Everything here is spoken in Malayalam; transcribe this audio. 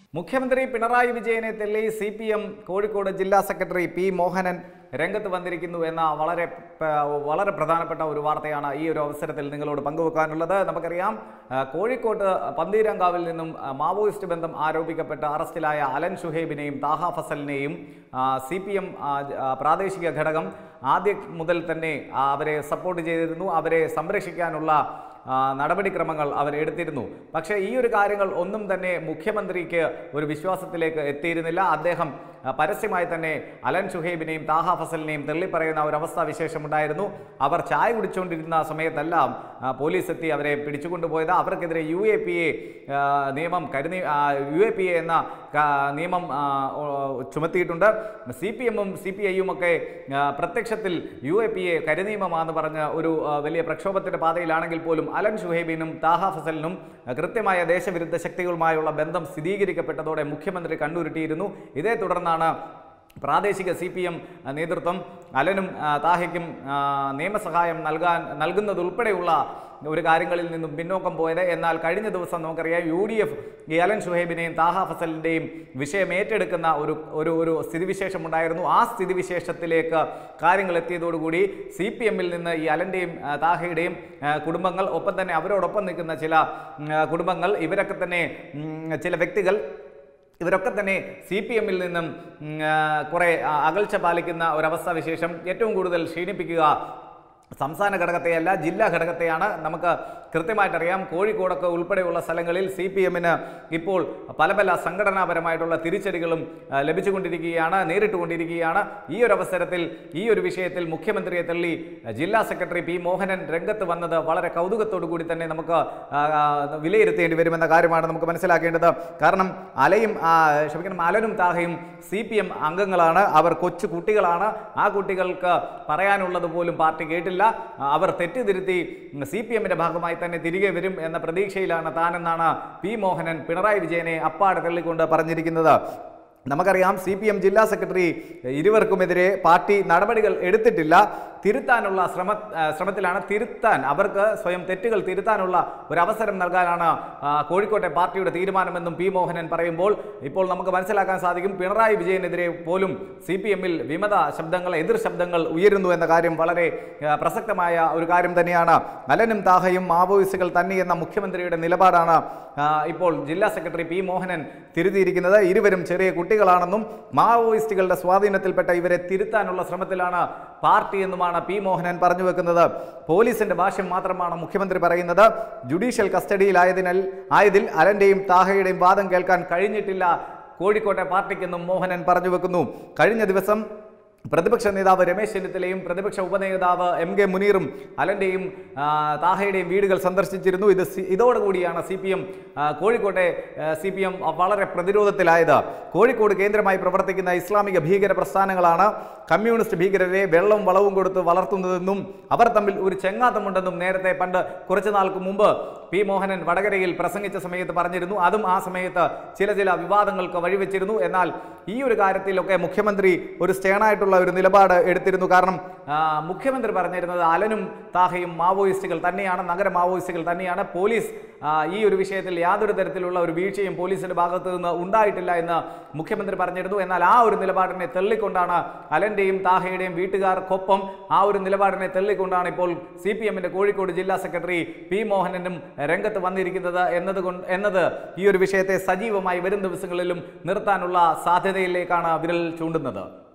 മുഖ്യമന്ത്രി പിണറായി വിജയനെ തെല്ലി സി പി എം കോഴിക്കോട് ജില്ലാ സെക്രട്ടറി പി മോഹനൻ രംഗത്ത് വന്നിരിക്കുന്നു എന്ന വളരെ പ- വളരെ പ്രധാനപ്പെട്ട ഒരു വാർത്തയാണ് ഈ ഒരു അവസരത്തിൽ നിങ്ങളോട് പങ്കുവെക്കാനുള്ളത് നമുക്കറിയാം ആ, കോഴിക്കോട്ട് പന്തീരങ്കാവിൽ നിന്നും ആ, മാവോയിസ്റ്റ് ബന്ധം ആരോപിക്കപ്പെട്ട് അറസ്റ്റിലായ അലൻ ഷുഹൈബിനെയും താഹ ഫസലിനെയും സി പി എം പ്രാദേശിക ഘടകം ആദ്യം മുതൽ തന്നെ ആ, അവരെ സപ്പോർട്ട് ചെയ്തിരുന്നു അവരെ സംരക്ഷിക്കാനുള്ള ആ, നടപടിക്രമങ്ങൾ അവർ എടുത്തിരുന്നു പക്ഷേ ഈ ഒരു കാര്യങ്ങൾ ഒന്നും തന്നെ മുഖ്യമന്ത്രിക്ക് ഒരു വിശ്വാസത്തിലേക്ക് എത്തിയിരുന്നില്ല അദ്ദേഹം ആ, പരസ്യമായി തന്നെ അലൻ ഷുഹൈബിനെയും താഹ ഫസലിനെയും തള്ളിപ്പറയുന്ന ഒരു അവസ്ഥാ വിശേഷമുണ്ടായിരുന്നു അവർ ചായ കുടിച്ചുകൊണ്ടിരുന്ന സമയത്തെല്ലാം ആ, പോലീസ് എത്തി അവരെ പിടിച്ചുകൊണ്ടുപോയത് അവർക്കെതിരെ യു എ പി എ നിയമം കരുതി യു എ പി എ എന്ന ക- നിയമം ആ, ഓ, ചുമത്തിയിട്ടുണ്ട് സി പി എമ്മും സി പി ഐയും ഒക്കെ ആ, പ്രത്യക്ഷത്തിൽ യു എ പി എ കരിനിയമമാണെന്ന് പറഞ്ഞ ഒരു ആ, വലിയ പ്രക്ഷോഭത്തിന്റെ പാതയിലാണെങ്കിൽ പോലും അലൻ ഷുഹൈബിനും താഹ ഫസലിനും ആ, കൃത്യമായ ദേശവിരുദ്ധ ശക്തികളുമായുള്ള ബന്ധം സ്ഥിരീകരിക്കപ്പെട്ടതോടെ മുഖ്യമന്ത്രി കണ്ണുരുട്ടിയിരുന്നു ഇതേ തുടർന്നാണ് പ്രാദേശിക സി പി എം നേതൃത്വം അലനും ആ, താഹയ്ക്കും ആ, നിയമസഹായം നൽകാൻ നൽകുന്നതുൾപ്പെടെയുള്ള ഒരു കാര്യങ്ങളിൽ നിന്നും പിന്നോക്കം പോയത് എന്നാൽ കഴിഞ്ഞ ദിവസം നമുക്കറിയാം യു ഡി എഫ് ഈ അലൻ ഷുഹൈബിനെയും താഹ ഫസലിൻ്റെയും വിഷയം ഏറ്റെടുക്കുന്ന ഒരു ഒരു ഒരു സ്ഥിതിവിശേഷം ഉണ്ടായിരുന്നു ആ സ്ഥിതിവിശേഷത്തിലേക്ക് കാര്യങ്ങൾ എത്തിയതോടുകൂടി സി പി എമ്മിൽ നിന്ന് ഈ അലൻ്റെയും ആ, താഹയുടെയും ആ, കുടുംബങ്ങൾ ഒപ്പം തന്നെ അവരോടൊപ്പം നിൽക്കുന്ന ചില ഉം, ആ, കുടുംബങ്ങൾ ഇവരൊക്കെ തന്നെ ഉം, ചില വ്യക്തികൾ ഇവരൊക്കെ തന്നെ സി പി എമ്മിൽ നിന്നും ഉം, ആ, കുറെ ആ, അകൽച്ച പാലിക്കുന്ന ഒരവസ്ഥ വിശേഷം ഏറ്റവും കൂടുതൽ ക്ഷീണിപ്പിക്കുക സംസ്ഥാന ഘടകത്തെയല്ല ജില്ലാ ഘടകത്തെയാണ് നമുക്ക് കൃത്യമായിട്ടറിയാം കോഴിക്കോടൊക്കെ ഉൾപ്പെടെയുള്ള സ്ഥലങ്ങളിൽ സി പി എമ്മിന് ഇപ്പോൾ പല പല സംഘടനാപരമായിട്ടുള്ള തിരിച്ചടികളും ആ, ലഭിച്ചുകൊണ്ടിരിക്കുകയാണ് നേരിട്ടുകൊണ്ടിരിക്കുകയാണ് ഈ ഒരു അവസരത്തിൽ ഈ ഒരു വിഷയത്തിൽ മുഖ്യമന്ത്രിയെ തള്ളി ആ, ജില്ലാ സെക്രട്ടറി പി മോഹനൻ രംഗത്ത് വന്നത് വളരെ കൗതുകത്തോടു കൂടി തന്നെ നമുക്ക് ആ, ആ, വിലയിരുത്തേണ്ടി വരുമെന്ന കാര്യമാണ് നമുക്ക് മനസ്സിലാക്കേണ്ടത് കാരണം അലയും ആ, ക്ഷമിക്കണം അലനും താഹയും സി പി എം അംഗങ്ങളാണ് അവർ കൊച്ചു കുട്ടികളാണ് ആ കുട്ടികൾക്ക് പറയാനുള്ളത് പോലും പാർട്ടി കേട്ടില്ല ആ, അവർ തെറ്റിതിരുത്തി സി പി എമ്മിന്റെ ഭാഗമായി തന്നെ തിരികെ വരും എന്ന പ്രതീക്ഷയിലാണ് താനെന്നാണ് പി മോഹനൻ പിണറായി വിജയനെ അപ്പാടെ തള്ളിക്കൊണ്ട് പറഞ്ഞിരിക്കുന്നത് നമുക്കറിയാം സി പി എം ജില്ലാ സെക്രട്ടറി ഇരുവർക്കുമെതിരെ പാർട്ടി നടപടികൾ എടുത്തിട്ടില്ല തിരുത്താനുള്ള ശ്രമ ആ, ശ്രമത്തിലാണ് തിരുത്താൻ അവർക്ക് സ്വയം തെറ്റുകൾ തിരുത്താനുള്ള ഒരു അവസരം നൽകാനാണ് ആ, കോഴിക്കോട്ടെ പാർട്ടിയുടെ തീരുമാനമെന്നും പി മോഹനൻ പറയുമ്പോൾ ഇപ്പോൾ നമുക്ക് മനസ്സിലാക്കാൻ സാധിക്കും പിണറായി വിജയനെതിരെ പോലും സി പി എമ്മിൽ വിമത ശബ്ദങ്ങൾ എതിർ ശബ്ദങ്ങൾ ഉയരുന്നു എന്ന കാര്യം വളരെ ആ, പ്രസക്തമായ ഒരു കാര്യം തന്നെയാണ് അലനും താഹയും മാവോയിസ്റ്റുകൾ തന്നെ എന്ന മുഖ്യമന്ത്രിയുടെ നിലപാടാണ് ആ, ഇപ്പോൾ ജില്ലാ സെക്രട്ടറി പി മോഹനൻ തിരുത്തിയിരിക്കുന്നത് ഇരുവരും ചെറിയ കുട്ടികളാണെന്നും മാവോയിസ്റ്റുകളുടെ സ്വാധീനത്തിൽപ്പെട്ട ഇവരെ തിരുത്താനുള്ള ശ്രമത്തിലാണ് പാർട്ടി എന്നുമാണ് പി മോഹനൻ പറഞ്ഞു വെക്കുന്നത് പോലീസിന്റെ ഭാഷ്യം മാത്രമാണ് മുഖ്യമന്ത്രി പറയുന്നത് ജുഡീഷ്യൽ കസ്റ്റഡിയിലായതിനാൽ ആയതിൽ അലന്റെയും താഹയുടെയും വാദം കേൾക്കാൻ കഴിഞ്ഞിട്ടില്ല കോഴിക്കോട്ടെ പാർട്ടിക്കെന്നും മോഹനൻ പറഞ്ഞു വെക്കുന്നു കഴിഞ്ഞ ദിവസം പ്രതിപക്ഷ നേതാവ് രമേശ് ചെന്നിത്തലയും പ്രതിപക്ഷ ഉപനേതാവ് എം കെ മുനീറും അലന്റെയും ആ, താഹയുടെയും വീടുകൾ സന്ദർശിച്ചിരുന്നു ഇത് സി- ഇതോടുകൂടിയാണ് സി പി എം കോഴിക്കോട്ടെ സി പി എം വളരെ പ്രതിരോധത്തിലായത് കോഴിക്കോട് കേന്ദ്രമായി പ്രവർത്തിക്കുന്ന ഇസ്ലാമിക ഭീകര പ്രസ്ഥാനങ്ങളാണ് കമ്മ്യൂണിസ്റ്റ് ഭീകരരെ വെള്ളവും വളവും കൊടുത്ത് വളർത്തുന്നതെന്നും അവർ തമ്മിൽ ഒരു ചെങ്ങാത്തമുണ്ടെന്നും നേരത്തെ പണ്ട് കുറച്ചു നാൾക്ക് മുമ്പ് പി മോഹനൻ വടകരയിൽ പ്രസംഗിച്ച സമയത്ത് പറഞ്ഞിരുന്നു അതും ആ സമയത്ത് ചില ചില വിവാദങ്ങൾക്ക് വഴിവെച്ചിരുന്നു എന്നാൽ ഈ ഒരു കാര്യത്തിലൊക്കെ മുഖ്യമന്ത്രി ഒരു സ്റ്റേണായിട്ടുള്ള ഒരു നിലപാട് എടുത്തിരുന്നു കാരണം ആ, മുഖ്യമന്ത്രി പറഞ്ഞിരുന്നത് അലനും താഹയും മാവോയിസ്റ്റുകൾ തന്നെയാണ് നഗര മാവോയിസ്റ്റുകൾ തന്നെയാണ് പോലീസ് ആ, ഈ ഒരു വിഷയത്തിൽ യാതൊരു തരത്തിലുള്ള ഒരു വീഴ്ചയും പോലീസിന്റെ ഭാഗത്ത് നിന്ന് ഉണ്ടായിട്ടില്ല എന്ന് മുഖ്യമന്ത്രി പറഞ്ഞിരുന്നു എന്നാൽ ആ ഒരു നിലപാടിനെ തള്ളിക്കൊണ്ടാണ് അലന്റെയും താഹയുടെയും വീട്ടുകാർക്കൊപ്പം ആ ഒരു നിലപാടിനെ തള്ളിക്കൊണ്ടാണ് ഇപ്പോൾ സി പി എമ്മിന്റെ കോഴിക്കോട് ജില്ലാ സെക്രട്ടറി പി മോഹനനും രംഗത്ത് വന്നിരിക്കുന്നത് എന്നതുകൊണ്ട് എന്നത് ഈ ഒരു വിഷയത്തെ സജീവമായി വരും ദിവസങ്ങളിലും നിർത്താനുള്ള സാധ്യതയിലേക്കാണ് വിരൽ ചൂണ്ടുന്നത്